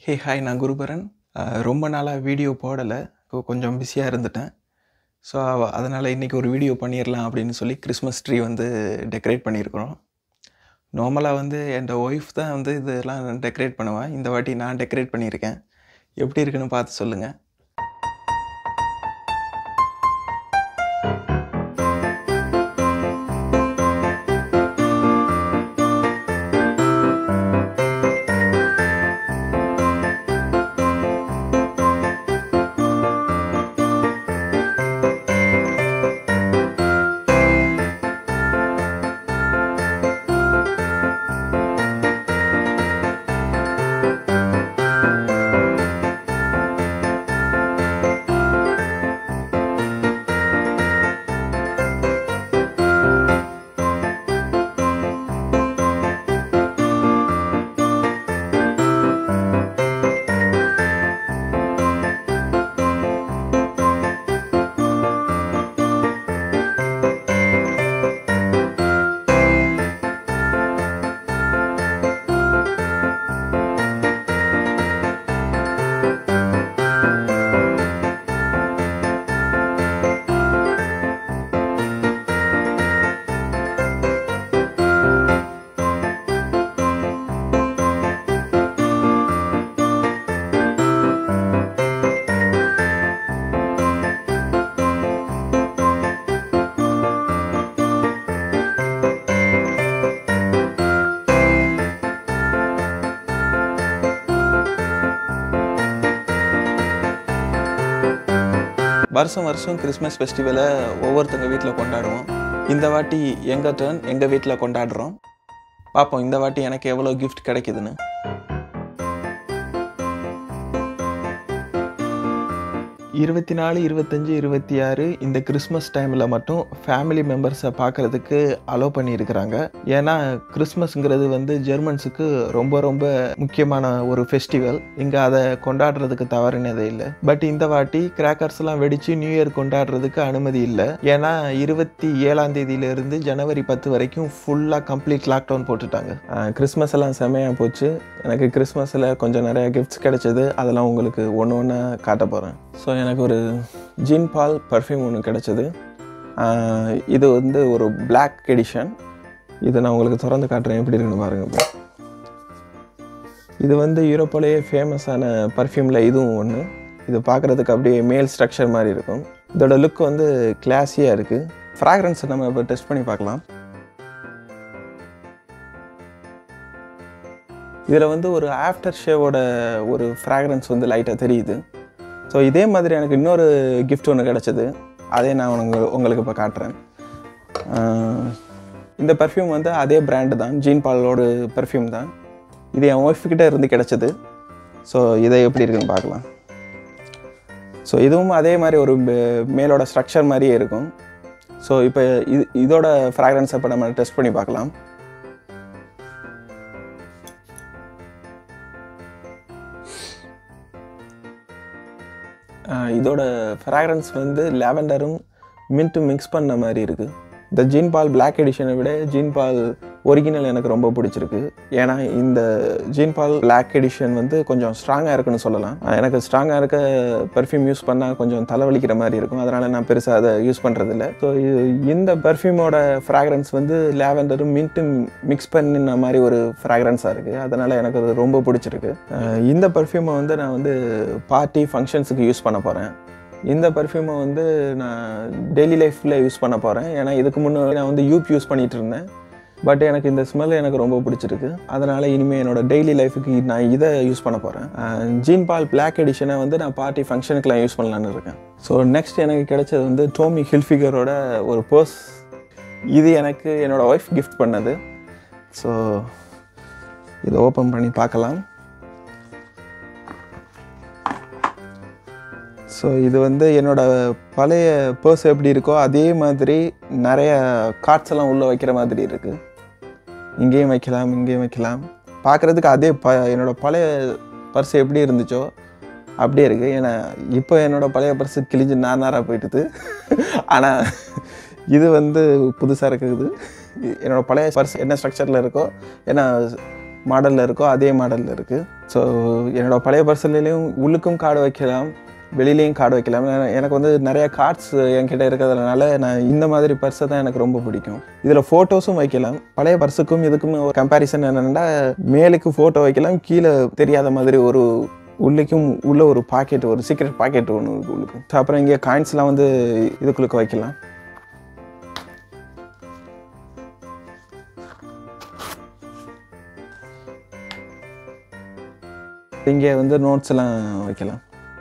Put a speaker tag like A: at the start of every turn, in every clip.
A: hey hi நான் குருபரன் அஹ், ரொம்ப நாளாக வீடியோ போடலை கொஞ்சம் பிஸியாக இருந்துட்டேன் ஸோ அதனால் இன்றைக்கி ஒரு வீடியோ பண்ணிடலாம் அப்படின்னு சொல்லி கிறிஸ்மஸ் ட்ரீ வந்து டெக்கரேட் பண்ணியிருக்கிறோம் நார்மலாக வந்து என் ஒய்ஃப் தான் வந்து இதெல்லாம் டெக்கரேட் பண்ணுவேன் இந்த வாட்டி நான் டெக்கரேட் பண்ணியிருக்கேன் எப்படி இருக்குன்னு பார்த்து சொல்லுங்கள் வருஷம் வருஷம் கிறிஸ்மஸ் ஃபெஸ்டிவலை ஒவ்வொருத்தங்க வீட்டில் கொண்டாடுவோம் இந்த வாட்டி எங்கள் டர்ன் எங்கள் வீட்டில் கொண்டாடுறோம் பார்ப்போம் இந்த வாட்டி எனக்கு எவ்வளோ கிஃப்ட் கிடைக்குதுன்னு இருபத்தி நாலு இருபத்தஞ்சி இருபத்தி ஆறு இந்த கிறிஸ்மஸ் டைமில் மட்டும் ஃபேமிலி மெம்பர்ஸை பார்க்குறதுக்கு அலோவ் பண்ணியிருக்கிறாங்க ஏன்னா கிறிஸ்மஸ்ங்கிறது வந்து ஜெர்மன்ஸுக்கு ரொம்ப ரொம்ப முக்கியமான ஒரு ஃபெஸ்டிவல் இங்கே அதை கொண்டாடுறதுக்கு தவறுனதே இல்லை பட் இந்த வாட்டி கிராக்கர்ஸ்லாம் வெடித்து நியூ இயர் கொண்டாடுறதுக்கு அனுமதி இல்லை ஏன்னா இருபத்தி ஏழாம் தேதியிலேருந்து ஜனவரி பத்து வரைக்கும் ஃபுல்லாக கம்ப்ளீட் லாக்டவுன் போட்டுட்டாங்க அஹ் கிறிஸ்மஸ் எல்லாம் செமையாக போச்சு எனக்கு கிறிஸ்மஸில் கொஞ்சம் நிறையா கிஃப்ட்ஸ் கிடைச்சது அதெல்லாம் உங்களுக்கு ஒன்று ஒன்று காட்ட போகிறேன் ஸோ எனக்கு ஒரு ஜீன் பால் பர்ஃப்யூம் ஒன்று கிடச்சிது இது வந்து ஒரு Black எடிஷன் இதை நான் உங்களுக்கு திறந்து காட்டுறேன் எப்படி இருக்குன்னு பாருங்கள் இப்போ இது வந்து யூரோப்பாலேயே ஃபேமஸான பர்ஃப்யூமில் இதுவும் ஒன்று இது பார்க்குறதுக்கு அப்படியே மேல் ஸ்ட்ரக்சர் மாதிரி இருக்கும் இதோட லுக் வந்து கிளாஸியாக இருக்குது ஃப்ராக்ரன்ஸை நம்ம இப்போ டெஸ்ட் பண்ணி பார்க்கலாம் இதில் வந்து ஒரு ஆஃப்டர் ஷேவோட ஒரு ஃப்ராக்ரன்ஸ் வந்து லைட்டாக தெரியுது ஸோ இதே மாதிரி எனக்கு இன்னொரு gift ஒன்று கிடச்சிது அதே நான் உனக்கு உங்களுக்கு இப்போ காட்டுறேன் ஆஹ் இந்த பர்ஃப்யூம் வந்து அதே பிராண்டு தான் ஜீன் பாலோட பர்ஃப்யூம் தான் இது என் ஒய்ஃப் கிட்ட இருந்து கிடச்சிது ஸோ இதை எப்படி இருக்குன்னு பார்க்கலாம் ஸோ இதுவும் அதே மாதிரி ஒரு மே- மேலோட ஸ்ட்ரக்சர் மாதிரியே இருக்கும் ஸோ இப்போ இது இதோட ஃப்ராக்ரன்ஸை இப்போ நம்ம டெஸ்ட் பண்ணி பார்க்கலாம் ஆஹ் இதோட ஃப்ராக்ரன்ஸ் வந்து லாவெண்டரும் மின்ட்டும் மிக்ஸ் பண்ண மாதிரி இருக்குது இந்த ஜீன் பால் Black எடிஷனை விட ஜீன் பால் ஒரிஜினல் எனக்கு ரொம்ப பிடிச்சிருக்கு ஏன்னா இந்த ஜீன் பால் Black எடிஷன் வந்து கொஞ்சம் ஸ்ட்ராங்காக இருக்குன்னு சொல்லலாம் ஆஹ் எனக்கு ஸ்ட்ராங்காக இருக்க பெர்ஃப்யூம் யூஸ் பண்ணால் கொஞ்சம் தலைவலிக்கிற மாதிரி இருக்கும் அதனால் நான் பெருசாக அதை யூஸ் பண்ணுறதில்ல ஸோ இந்த பெர்ஃப்யூமோட ஃப்ராக்ரன்ஸ் வந்து லாவெண்டரும் மின்ட்டும் மிக்ஸ் பண்ணின மாதிரி ஒரு ஃப்ராக்ரன்ஸாக இருக்குது அதனால் எனக்கு அது ரொம்ப பிடிச்சிருக்கு ஆஹ் இந்த பெர்ஃப்யூமை வந்து நான் வந்து பார்ட்டி ஃபங்க்ஷன்ஸுக்கு யூஸ் பண்ண போகிறேன் இந்த பர்ஃப்யூமை வந்து நான் டெய்லி லைஃப்பில் யூஸ் பண்ண போகிறேன் ஏன்னா இதுக்கு முன்னாடி நான் வந்து யூப் யூஸ் பண்ணிகிட்டு இருந்தேன் பட் எனக்கு இந்த ஸ்மெல் எனக்கு ரொம்ப பிடிச்சிருக்கு அதனால் இனிமேல் என்னோட டெய்லி லைஃபுக்கு நான் இதை யூஸ் பண்ண போகிறேன் ஜீன் பால் Black எடிஷனை வந்து நான் பார்ட்டி ஃபங்க்ஷனுக்குலாம் யூஸ் பண்ணலான்னு இருக்கேன் ஸோ நெக்ஸ்ட் எனக்கு கிடைச்சது வந்து டோமி ஹில்ஃபிகரோட ஒரு பர்ஸ் இது எனக்கு என்னோடய ஒய்ஃப் கிஃப்ட் பண்ணது ஸோ இதை ஓப்பன் பண்ணி பார்க்கலாம் ஸோ இது வந்து என்னோட பழைய பர்ஸ் எப்படி இருக்கோ அதே மாதிரி நிறைய கார்ட்ஸ் எல்லாம் உள்ளே வைக்கிற மாதிரி இருக்குது இங்கேயும் வைக்கலாம் இங்கேயும் வைக்கலாம் பார்க்குறதுக்கு அதே ப என்னோட பழைய பர்ஸ் எப்படி இருந்துச்சோ அப்படியே இருக்குது ஏன்னா இப்போ என்னோட பழைய பர்ஸு கிழிஞ்சு நார் நாராக போயிட்டுது ஆனால் இது வந்து புதுசாக இருக்குது என்னோட பழைய பர்ஸ் என்ன ஸ்ட்ரக்சரில் இருக்கோ ஏன்னா மாடலில் இருக்கோ அதே மாடலில் இருக்குது ஸோ என்னோட பழைய பர்சன்லேயும் உள்ளுக்கும் கார்டு வைக்கலாம் வெளியிலையும் கார்டு வைக்கலாம் ஏன்னா எனக்கு வந்து நிறைய கார்ட்ஸ் என்கிட்ட இருக்கிறதுனால நான் இந்த மாதிரி பர்ஸை தான் எனக்கு ரொம்ப பிடிக்கும் இதில் ஃபோட்டோஸும் வைக்கலாம் பழைய பர்ஸுக்கும் இதுக்கும் ஒரு கம்பேரிசன் என்னென்னா மேலுக்கு ஃபோட்டோ வைக்கலாம் கீழே தெரியாத மாதிரி ஒரு உள்ளேக்கும் உள்ள ஒரு பாக்கெட் ஒரு சீக்ரெட் பாக்கெட் ஒன்று இருக்கு உள்ளுக்கு So, அப்புறம் இங்கே காயின்ஸ்லாம் வந்து இதுக்குள்ளுக்கு வைக்கலாம் இங்கே வந்து நோட்ஸ் எல்லாம் வைக்கலாம்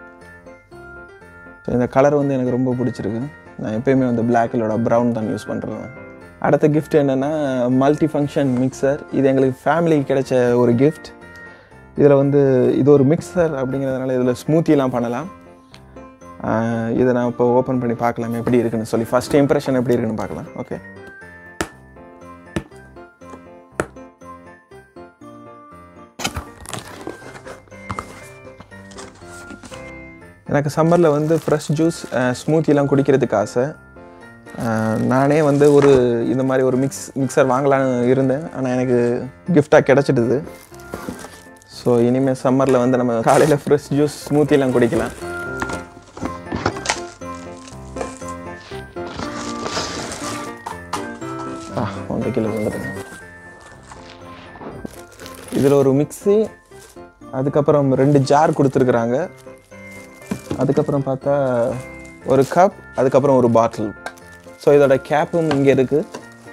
A: ஸோ இந்த கலர் வந்து எனக்கு ரொம்ப பிடிச்சிருக்கு நான் எப்பயுமே வந்து பிளாக்கிலோட ப்ரௌன் தான் யூஸ் பண்ணுறேன் அடுத்த கிஃப்ட் என்னென்னா மல்டி ஃபங்க்ஷன் மிக்சர் இது எங்களுக்கு ஃபேமிலிக்கு கிடைச்ச ஒரு கிஃப்ட் இதில் வந்து இது ஒரு மிக்சர் அப்படிங்கிறதுனால இதில் ஸ்மூத்திலாம் பண்ணலாம் ஆஹ் இதை நான் இப்போ ஓப்பன் பண்ணி பார்க்கலாம் எப்படி இருக்குன்னு சொல்லி ஃபஸ்ட் இம்ப்ரெஷன் எப்படி இருக்குன்னு பார்க்கலாம் ஓகே எனக்கு சம்மரில் வந்து ஃப்ரெஷ் ஜூஸ் ஸ்மூத்திலாம் குடிக்கிறதுக்கு ஆசை அஹ், நானே வந்து ஒரு இந்த மாதிரி ஒரு மிக்ஸ் மிக்சர் வாங்கலான்னு இருந்தேன் ஆனால் எனக்கு கிஃப்டாக கிடச்சிடுது ஸோ இனிமேல் சம்மரில் வந்து நம்ம காலையில் ஃப்ரெஷ் ஜூஸ் ஸ்மூத்திலாம் குடிக்கலாம் ஆ ஒன்றரை கிலோ வந்துடுங்க இதில் ஒரு மிக்ஸி அதுக்கப்புறம் ரெண்டு ஜார் கொடுத்துருக்குறாங்க அதுக்கப்புறம் பார்த்தா ஒரு கப் அதுக்கப்புறம் ஒரு பாட்டில் ஸோ இதோட கேப்பும் இங்கே இருக்குது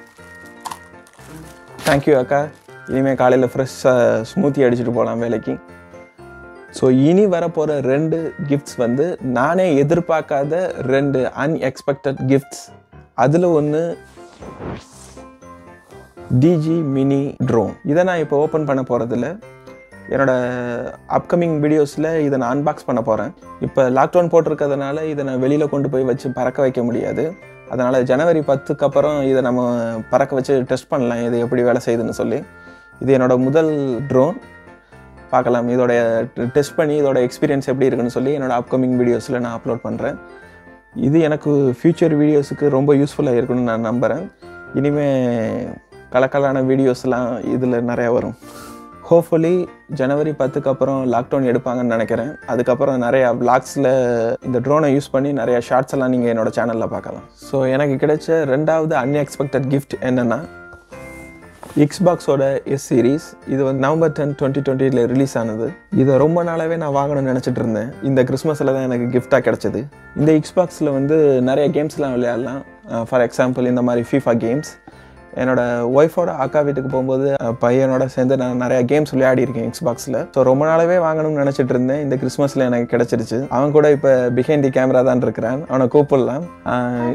A: தேங்க்யூ அக்கா இனிமேல் காலையில் ஃப்ரெஷ்ஷாக ஸ்மூத்தி அடிச்சுட்டு போகலாம் வேலைக்கு ஸோ இனி வரப்போகிற ரெண்டு கிஃப்ட்ஸ் வந்து நானே எதிர்பார்க்காத ரெண்டு அன்எக்ஸ்பெக்டட் கிஃப்ட்ஸ் அதில் ஒன்று டிஜி மினி ட்ரோன் இதை நான் இப்போ ஓப்பன் பண்ண போகிறதில்ல என்னோட அப்கமிங் வீடியோஸில் இதை நான் அன்பாக்ஸ் பண்ண போகிறேன் இப்போ லாக்டவுன் போட்டிருக்கிறதுனால இதை நான் வெளியில் கொண்டு போய் வச்சு பறக்க வைக்க முடியாது அதனால் ஜனவரி பத்துக்கு அப்புறம் இதை நம்ம பறக்க வச்சு டெஸ்ட் பண்ணலாம் இது எப்படி வேலை செய்யுதுன்னு சொல்லி இது என்னோட முதல் ட்ரோன் பார்க்கலாம் இதோட டெஸ்ட் பண்ணி இதோட எக்ஸ்பீரியன்ஸ் எப்படி இருக்குன்னு சொல்லி என்னோட அப்கமிங் வீடியோஸில் நான் அப்லோட் பண்ணுறேன் இது எனக்கு ஃப்யூச்சர் வீடியோஸுக்கு ரொம்ப யூஸ்ஃபுல்லாக இருக்குன்னு நான் நம்புகிறேன் இனிமேல் கலக்கலான வீடியோஸ்லாம் இதில் நிறையா வரும் ஹோப்ஃபுல்லி ஜனவரி பத்துக்கு அப்புறம் லாக்டவுன் எடுப்பாங்கன்னு நினைக்கிறேன் அதுக்கப்புறம் நிறையா vlogsல இந்த ட்ரோனை யூஸ் பண்ணி நிறைய ஷார்ட்ஸ் எல்லாம் நீங்கள் என்னோட சேனலில் பார்க்கலாம் ஸோ எனக்கு கிடைச்ச ரெண்டாவது அன்எக்ஸ்பெக்டட் கிஃப்ட் என்னென்னா எக்ஸ்பாக்ஸோட எஸ் சீரிஸ் இது வந்து நவம்பர் டென் டுவெண்ட்டி டுவெண்ட்டியில் ரிலீஸ் ஆனது இதை ரொம்ப நாளாகவே நான் வாங்கணும்னு நினச்சிட்டு இருந்தேன் இந்த கிறிஸ்மஸில் தான் எனக்கு கிஃப்டாக கிடச்சிது இந்த எக்ஸ்பாக்ஸில் வந்து நிறைய கேம்ஸ்லாம் விளையாடலாம் ஃபார் எக்ஸாம்பிள் இந்த மாதிரி ஃபீஃபா கேம்ஸ் என்னோட ஒய்ஃபோட அக்கா வீட்டுக்கு போகும்போது அஹ், பையனோட சேர்ந்து நான் நிறைய கேம்ஸ் விளையாடி இருக்கேன் எக்ஸ்பாக்ஸில் ஸோ ரொம்ப நாளாவே வாங்கணும்னு நினச்சிட்டு இருந்தேன் இந்த கிறிஸ்மஸில் எனக்கு கிடச்சிருச்சு அவன் கூட இப்போ பிஹைண்ட் தி கேமரா தான் இருக்கிறான் அவனை கூப்பிடலாம் அஹ்,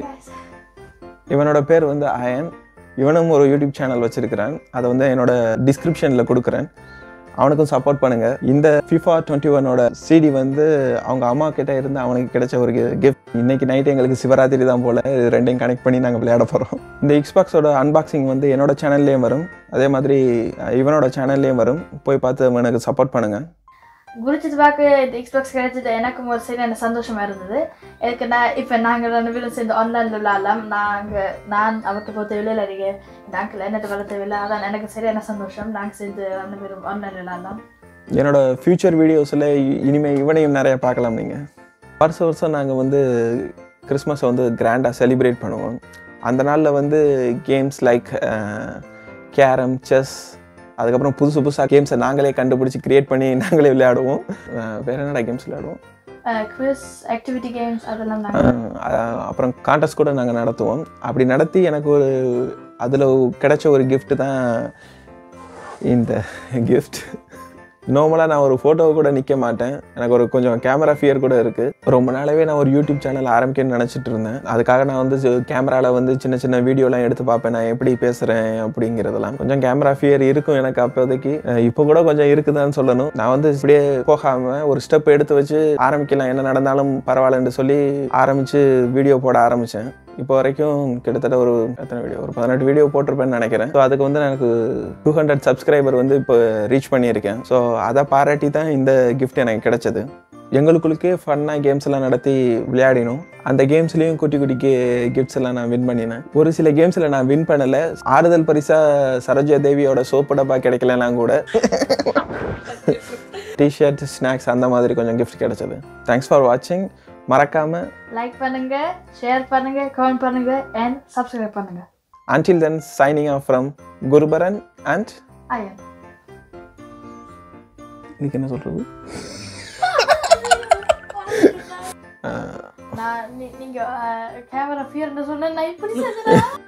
A: இவனோட பேர் வந்து அயன் இவனும் ஒரு யூடியூப் சேனல் வச்சிருக்கிறான் அதை வந்து என்னோட டிஸ்கிரிப்ஷனில் கொடுக்குறேன் அவனுக்கும் சப்போர்ட் பண்ணுங்க இந்த ஃபிஃபா டுவெண்ட்டி ஒனோட சிடி வந்து அவங்க அம்மா கிட்ட இருந்து அவனுக்கு கிடைச்ச ஒரு கிஃப்ட் இன்னைக்கு நைட் எங்களுக்கு சிவராத்திரி தான் போல இது ரெண்டையும் கனெக்ட் பண்ணி நாங்கள் விளையாட போகிறோம் இந்த எக்ஸ்பாக்ஸோட அன்பாக்சிங் வந்து என்னோட சேனல்லையும் வரும் அதே மாதிரி அஹ், இவனோட சேனல்லையும் வரும் போய் பார்த்து எனக்கு சப்போர்ட் பண்ணுங்க
B: குடிச்சது பார்க்க இந்த எக்ஸ்பாக்ஸ் கிடைச்சது எனக்கும் ஒரு சரியான சந்தோஷமா இருந்தது எனக்கு நான் இப்போ நாங்கள் ரெண்டு பேரும் சேர்ந்து ஆன்லைனில் விளையாடலாம் நாங்கள் நான் அவர்கிட்ட போக தேவையில்லை இல்லை இந்த அங்கிள் என்னட்டு வர தேவையில்லை அதான் எனக்கு சரியான சந்தோஷம் நாங்கள் சேர்ந்து ரெண்டு பேரும் ஆன்லைனில் விளையாடலாம்
A: என்னோட ஃப்யூச்சர் வீடியோஸில் இனிமேல் இவனையும் நிறைய பார்க்கலாம் நீங்கள் வருஷம் வருஷம் நாங்கள் வந்து கிறிஸ்மஸை வந்து கிராண்டாக செலிப்ரேட் பண்ணுவோம் அந்த நாளில் வந்து கேம்ஸ் லைக் கேரம் செஸ் அதுக்கப்புறம் புதுசு புதுசாக கேம்ஸை நாங்களே கண்டுபிடிச்சி க்ரியேட் பண்ணி நாங்களே விளையாடுவோம் அஹ் வேற என்னடா கேம்ஸ் விளையாடுவோம்
B: குவிஸ் ஆக்டிவிட்டி கேம்ஸ் அதெல்லாம் நாங்கள்
A: அஹ் அப்புறம் கான்டெஸ்ட் கூட நாங்கள் நடத்துவோம் அப்படி நடத்தி எனக்கு ஒரு அதில் கிடைச்ச ஒரு gift தான் இந்த gift நார்மலாக நான் ஒரு ஃபோட்டோ கூட நிற்க மாட்டேன் எனக்கு ஒரு கொஞ்சம் கேமரா ஃபியர் கூட இருக்குது ரொம்ப நாளாவே நான் ஒரு யூடியூப் சேனல் ஆரம்பிக்கணும்னு நினச்சிட்டு இருந்தேன் அதுக்காக நான் வந்து கேமராவில் வந்து சின்ன சின்ன வீடியோலாம் எடுத்து பார்ப்பேன் நான் எப்படி பேசுகிறேன் அப்படிங்கிறதெல்லாம் கொஞ்சம் கேமரா ஃபியர் இருக்கும் எனக்கு அப்போதைக்கு அஹ் இப்போ கூட கொஞ்சம் இருக்குதான்னு சொல்லணும் நான் வந்து இப்படியே போகாமல் ஒரு ஸ்டெப் எடுத்து வச்சு ஆரம்பிக்கலாம் என்ன நடந்தாலும் பரவாயில்லன்னு சொல்லி ஆரம்பித்து வீடியோ போட ஆரம்பித்தேன் இப்போ வரைக்கும் கிட்டத்தட்ட ஒரு எத்தனை வீடியோ ஒரு பதினெட்டு வீடியோ போட்டிருப்பேன்னு நினைக்கிறேன் ஸோ அதுக்கு வந்து எனக்கு டூ ஹண்ட்ரட் சப்ஸ்கிரைபர் வந்து இப்போ ரீச் பண்ணியிருக்கேன் ஸோ அதை பாராட்டி தான் இந்த கிஃப்ட் எனக்கு கிடைச்சது எங்களுக்குள்ளே ஃபன்னாக கேம்ஸ் எல்லாம் நடத்தி விளையாடினோம் அந்த கேம்ஸ்லேயும் குட்டி குட்டி கே கிஃப்ட்ஸ் எல்லாம் நான் வின் பண்ணினேன் ஒரு சில கேம்ஸில் நான் வின் பண்ணலை ஆறுதல் பரிசாக சரோஜா தேவியோட சோப்பு டப்பா கிடைக்கலலாம் கூட டிஷர்ட் ஸ்நாக்ஸ் அந்த மாதிரி கொஞ்சம் கிஃப்ட் கிடைச்சது தேங்க்ஸ் ஃபார் வாட்சிங் மறக்காமல்
B: லைக் பண்ணுங்க ஷேர் பண்ணுங்க கமெண்ட் பண்ணுங்க அண்ட் சப்ஸ்கிரைப் பண்ணுங்க
A: until then signing off from Guruparan and
B: Iyan
A: இன்னைக்கு என்ன சொல்கிறது
B: நான் நீ- நீங்க கேமரா ஃபியர்னு சொன்ன நான் இப்படி செஞ்சேனா